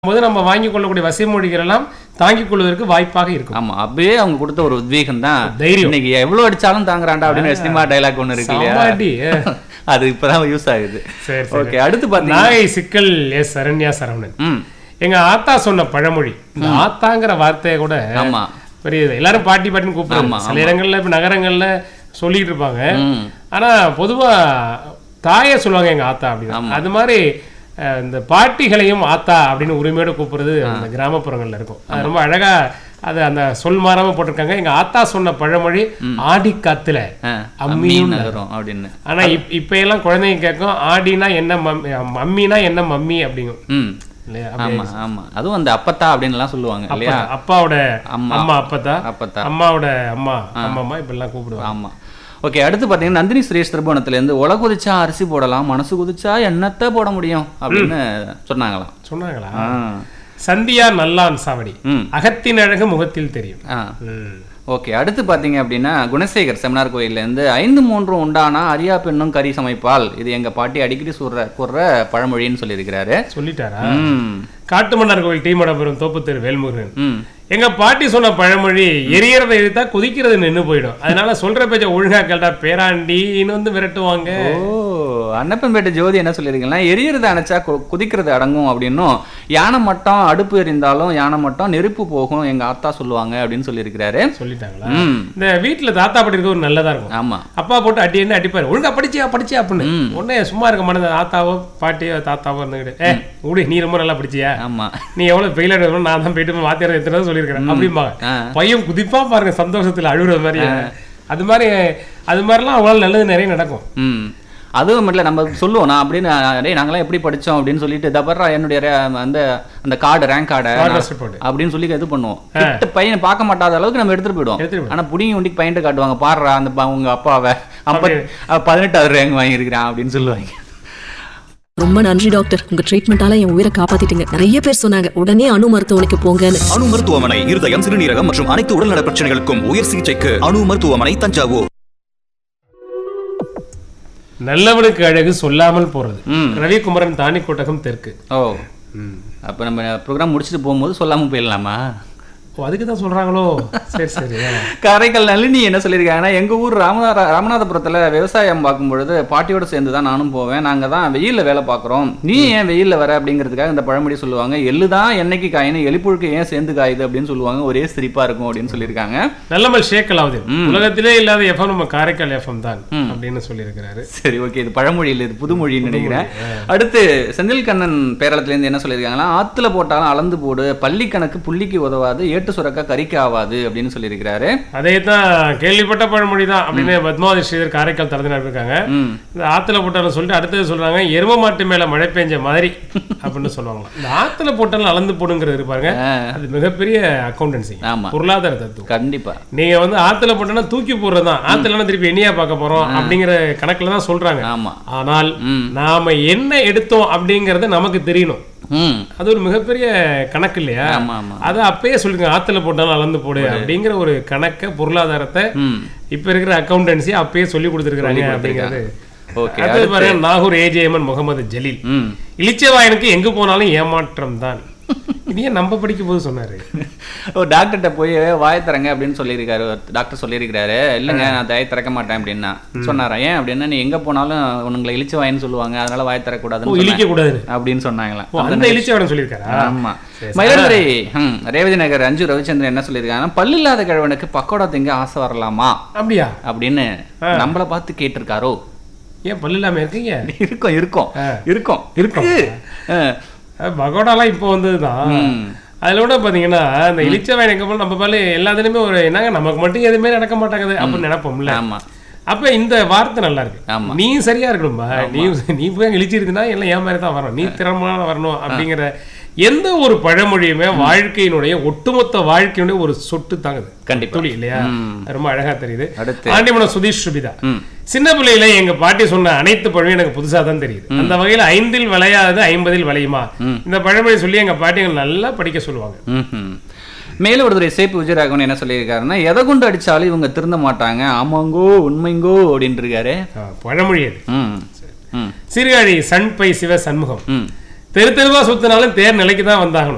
போது நம்ம வாங்கிக் கொள்ளக்கூடிய வசைமொழிகள் எல்லாம் தாங்கிக் கொள்வதற்கு வாய்ப்பாக இருக்கும் ஆமா அப்படியே அவங்க கொடுத்த ஒரு உத்வேகம் தான் தைரியம். இன்னைக்கு எவ்வளவு அடிச்சாலும் தாங்குறான்டா அப்படின்னு சினிமா டைலாக் ஒண்ணு இருக்கு இல்லையா சாமாடி, ஏ. அது இப்பதான் யூஸ் ஆகுது சரி சரி ஓகே அடுத்து பாத்தீங்கன்னா நாகை சிக்கல் எஸ் சரண்யா சரவணன் ம் எங்க ஆத்தா சொன்ன பழமொழி இந்த ஆத்தாங்கிற வார்த்தையை கூட ஆமா பெரிய இது. எல்லாரும் பாட்டி பாட்டின்னு கூப்பிடுறாங்க சில இடங்கள்ல இப்ப நகரங்கள்ல சொல்லிட்டு இருப்பாங்க ம் ஆனா பொதுவா தாயை சொல்லுவாங்க எங்க ஆத்தா அப்படின்னு அது மாதிரி அஹ், இந்த பாட்டிகளையும் ஆத்தா அப்படின்னு உரிமையோட கூப்பிடுறது அந்த கிராமப்புறங்கள்ல இருக்கும் அது ரொம்ப அழகா அது அந்த சொல் மாறாம போட்டிருக்காங்க எங்க ஆத்தா சொன்ன பழமொழி ஆடி காத்துல ஆ, அம்மியும் அம்மியும் நகரும் அப்படின்னு ஆனா இப் இப்ப எல்லாம் குழந்தைங்க கேட்கும் ஆடினா என்ன மம்மி மம்மினா என்ன மம்மி அப்படிங்கும் ம் இல்லையா ஆமா ஆமா அதுவும் அந்த அப்பத்தா அப்படின்னு எல்லாம் சொல்லுவாங்க இல்லையா அப்பா- அப்பாவோட அம்மா. அம்மா அப்பத்தா அப்பத்தா அம்மாவோட அம்மா அம்மா இப்ப எல்லாம் கூப்பிடுவாங்க ஆமா ஓகே அடுத்து பாத்தீங்கன்னா நந்தினி சுரேஷ் திருபுவனத்துல இருந்து உல குதிச்சா அரிசி போடலாம் மனசு குதிச்சா என்னத்த போட முடியும் அப்படின்னு சொன்னாங்களாம் சொன்னாங்களா ஆ. சந்தியா நல்லான் சாவடி ம் அகத்தின் அழகு முகத்தில் தெரியும் ஆ ம். ஓகே அடுத்து பாத்தீங்க அப்படின்னா குணசேகர் செமினார் கோயில்ல இருந்து ஐந்து மூன்றும் உண்டானா அரியா பெண்ணும் கறி சமைப்பால் இது எங்க பாட்டி அடிக்கடி சொல்ற கூறுற பழமொழின்னு சொல்லியிருக்கிறாரு சொல்லிட்டாரா ம் காட்டுமன்னார் கோவில் டீமடபுரம் தோப்புத்தெரு வேல்முருகன் ம் எங்க பாட்டி சொன்ன பழமொழி எரியறதை இழுத்தா குதிக்கிறது நின்னு போயிடும் அதனால சொல்ற பேச்ச ஒழுங்கா கேட்டா பேராண்டின்னு வந்து விரட்டுவாங்க ஓ அன்னப்பன்பேட்டை ஜோதி என்ன சொல்லியிருக்கீங்கன்னா எரியறது அணைச்சா கு- குதிக்கிறது அடங்கும் அப்படின்னும் யானை மட்டும் அடுப்பு எரிந்தாலும் யானை மட்டும் நெருப்பு போகும் எங்க ஆத்தா சொல்லுவாங்க அப்படின்னு சொல்லியிருக்கிறாரு சொல்லிட்டாங்களா ம் இந்த வீட்டுல தாத்தா பாட்டி இருக்க ஒரு நல்லதா இருக்கும் ஆமா அப்பா போட்டு அடி என்ன அடிப்பாரு ஒழுங்கா படிச்சியா படிச்சியா அப்படின்னு ம். உடனே சும்மா இருக்க மாட்டேன் ஆத்தாவோ பாட்டியோ தாத்தாவோ இருந்துக்கிட்டு ஏ உடு நீ ரொம்ப நல்லா படிச்சியா ஆமா நீ எவ்வளவு ஃபெயில் ஆடுவோம் நான் தான் போயிட்டு வாத்தியார் எத்தனை சொல்லியிருக்கிறேன் அப்படிம்பாங்க ஆ. பையன் குதிப்பா பாருங்க சந்தோஷத்துல அழுகுற மாதிரி அது மாதிரி அது மாதிரிலாம் அவங்களால நல்லது நிறைய நடக்கும் ம் அதுவும் இல்லை நம்ம சொல்லுவோம் நான் அப்படின்னு டேய் நாங்களாம் எப்படி படிச்சோம் அப்படின்னு சொல்லிட்டு தப்பறா என்னுடைய ரே- அந்த அந்த கார்டு ரேங்க் கார்டை Progress report. அப்படின்னு சொல்லி இது பண்ணுவோம் கிட்ட பையனை பார்க்க மாட்டாத அளவுக்கு நம்ம எடுத்துட்டு போயிடுவோம் எடுத்துட்டு ஆனா புடிங்கி உண்டிக்கு பையன்ட்டு காட்டுவாங்க பாடுறா அந்த ப- உங்க அப்பாவை ஐம்பத் பதினெட்டாவது ரேங்க் வாங்கியிருக்கிறான் அப்படின்னு சொல்லுவாங்க ரொம்ப நன்றி டாக்டர் உங்க ட்ரீட்மெண்டால என் உயிரை காப்பாத்திட்டீங்க நிறைய பேர் சொன்னாங்க உடனே அணு மருத்துவமனைக்கு போங்கன்னு அணு மருத்துவமனை இருதயம் சிறுநீரகம் மற்றும் அனைத்து உடல்நல பிரச்சனைகளுக்கும் உயர் சிகிச்சைக்கு அணு மருத்துவமனை தஞ்சாவூர் நல்லவனுக்கு அழகு சொல்லாமல் போறது ம். ரவிக்குமரன் தானி கோட்டகம் தெற்கு ஓ அப்ப நம்ம ப்ரோக்ராம் முடிச்சுட்டு போகும்போது சொல்லாம போயிடலாமா ஓ அதுக்கு தான் சொல்றாங்களோ சரி சரி ஆ. காரைக்கால் நளினி என்ன சொல்லியிருக்காங்கன்னா எங்க ஊர் ராமநாத ராமநாதபுரத்துல விவசாயம் பார்க்கும் பொழுது பாட்டியோட சேர்ந்து தான் நானும் போவேன் நாங்க தான் வெயில்ல வேலை பார்க்குறோம் நீ ஏன் வெயில்ல வர அப்படிங்கிறதுக்காக இந்த பழமொழி சொல்லுவாங்க எள்ளு தான் என்னைக்கு காயின்னு எலிப்புழுக்கு ஏன் சேர்ந்து காயுது அப்படின்னு சொல்லுவாங்க ஒரே சிரிப்பா இருக்கும் அப்படின்னு சொல்லியிருக்காங்க நல்லமல் ஷேக் அலாவுதீன் உலகத்திலே இல்லாத எஃப்எம் நம்ம காரைக்கால் எஃப்எம் தான் அப்படின்னு சொல்லியிருக்கிறாரு சரி ஓகே இது பழமொழி இல்லை இது புதுமொழின்னு நினைக்கிறேன் அடுத்து செந்தில் கண்ணன் பேரளத்துல இருந்து என்ன சொல்லியிருக்காங்கன்னா ஆத்துல போட்டாலும் அளந்து போடு பள்ளி கணக்கு புள்ளிக்கு உதவாது ஏட்டு சுரக்கா கறிக்கு ஆவாது அப்படின்னு சொல்லியிருக்கிறாரு அதே தான் கேள்விப்பட்ட பழமொழி தான் அப்படின்னு பத்மாவதி ஸ்ரீதர் காரைக்கால் தரத்தினர் இருக்காங்க ம் இந்த ஆத்துல போட்டாலும் சொல்லிட்டு அடுத்தது சொல்றாங்க எரும மாட்டு மேல மழை பெஞ்ச மாதிரி அப்படின்னு சொல்லுவாங்க இந்த ஆத்துல போட்டாலும் அளந்து போடுங்கிறது இருப்பாருங்க ஆ, அது மிகப்பெரிய அக்கௌண்டன்சி ஆமா பொருளாதார தத்துவம் கண்டிப்பா நீங்க வந்து ஆத்துல போட்டோன்னா தூக்கி போடுறதுதான் ஆத்துல திருப்பி என்னையா பார்க்க போறோம் அப்படிங்கிற கணக்குல தான் சொல்றாங்க ஆமா ஆனால் ம் நாம என்ன எடுத்தோம் அப்படிங்கறது நமக்கு தெரியணும் ம் அது ஒரு மிகப்பெரிய கணக்கு இல்லையா ஆமா ஆமா அதை அப்பயே சொல்லுங்க ஆத்துல போட்டாலும் அளந்து போடு அப்படிங்கிற ஒரு கணக்க பொருளாதாரத்தை ம் இப்ப இருக்கிற அக்கௌண்டன்சி அப்பயே சொல்லி கொடுத்துருக்காங்க அப்படிங்கிறது ஓகே அடுத்தது பாருங்க நாகூர் ஏஜேஎம்என் முகமது ஜலீல் ம் இளிச்சவாயனுக்கு எங்க போனாலும் ஏமாற்றம் தான் இது ஏன் நம்ம படிக்கும் போது சொன்னாரு ஓ டாக்டர்கிட்ட போய் வாயை திறங்க அப்படின்னு சொல்லியிருக்காரு ஒரு டாக்டர் சொல்லியிருக்காரு இல்லைங்க நான் தயை திறக்க மாட்டேன் அப்படின்னா சொன்னாரா ஏன் அப்படின்னா நீ எங்க போனாலும் உங்களை இழிச்சு வாயின்னு சொல்லுவாங்க அதனால வாயை ஓ திறக்கூடாதுன்னு சொன்னாங்க. இழிக்க கூடாதுன்னு அப்படின்னு சொன்னாங்களாம் ஓ, அந்த இளிச்சவாயன் சொல்லியிருக்காரா ஆமா மயிலாடுதுறை ம், ரேவதி நகர் அஞ்சு ரவிச்சந்திரன் என்ன சொல்லியிருக்காங்கன்னா பல்லு இல்லாத கிழவனுக்கு பக்கோடா திங்க ஆசை வரலாமா அப்படியா அப்படின்னு நம்மள பார்த்து கேட்டிருக்காரோ ஏன் பல்லு இல்லாம இருக்கீங்க இருக்கும் இருக்கும் ஆ. இருக்கும் இருக்கும். ஆ. அஹ் பகோடாலாம் இப்போ வந்ததுதான் ம். அதுல கூட பாத்தீங்கன்னா இந்த இளிச்சவாயன் எங்க போனாலும் நம்ம பாரு எல்லாத்துலயுமே ஒரு என்னங்க நமக்கு மட்டும் எதுவுமே நடக்க மாட்டாங்குது அப்படின்னு நினைப்போம்ல ஆமா அப்ப இந்த வார்த்தை நல்லா இருக்கு ஆமா. நீ சரியா இருக்கணும்பா நீ நீ போய் இழிச்சிருக்குன்னா எல்லாம் ஏன் மாதிரி தான் வரணும் நீ திறமான வரணும் அப்படிங்கிற எந்த ஒரு பழமொழியுமே வாழ்க்கையினுடைய ஒட்டுமொத்த வாழ்க்கையினுடைய ஒரு சொட்டு தாங்குது கண்டிப்பா. துளி இல்லையா ரொம்ப அழகா தெரியுது அடுத்து. ஆண்டிமனம் சுதீஷ் சுபிதா ம். சின்ன பிள்ளையில எங்க பாட்டி சொன்ன அனைத்து பழமும் எனக்கு புதுசா தான் தெரியுது அந்த வகையில ஐந்தில் விளையாதது ஐம்பதில் விளையுமா இந்த பழமொழி சொல்லி எங்க பாட்டிங்க நல்லா படிக்க சொல்லுவாங்க ம்ஹும். மேலும் ஒருத்தர் சேப்பு விஜயராகவன் என்ன சொல்லியிருக்காருன்னா எதை கொண்டு அடிச்சாலும் இவங்க திருந்த மாட்டாங்க ஆமாங்கோ உண்மைங்கோ அப்படின்ட்டு இருக்காரு ஆ, பழமொழி அது ம் ம் சீர்காழி சண் பை சிவ சண்முகம் ம் தெரு தெருவா சுத்தினாலும் தேர் நிலைக்கு தான் வந்தாகணும்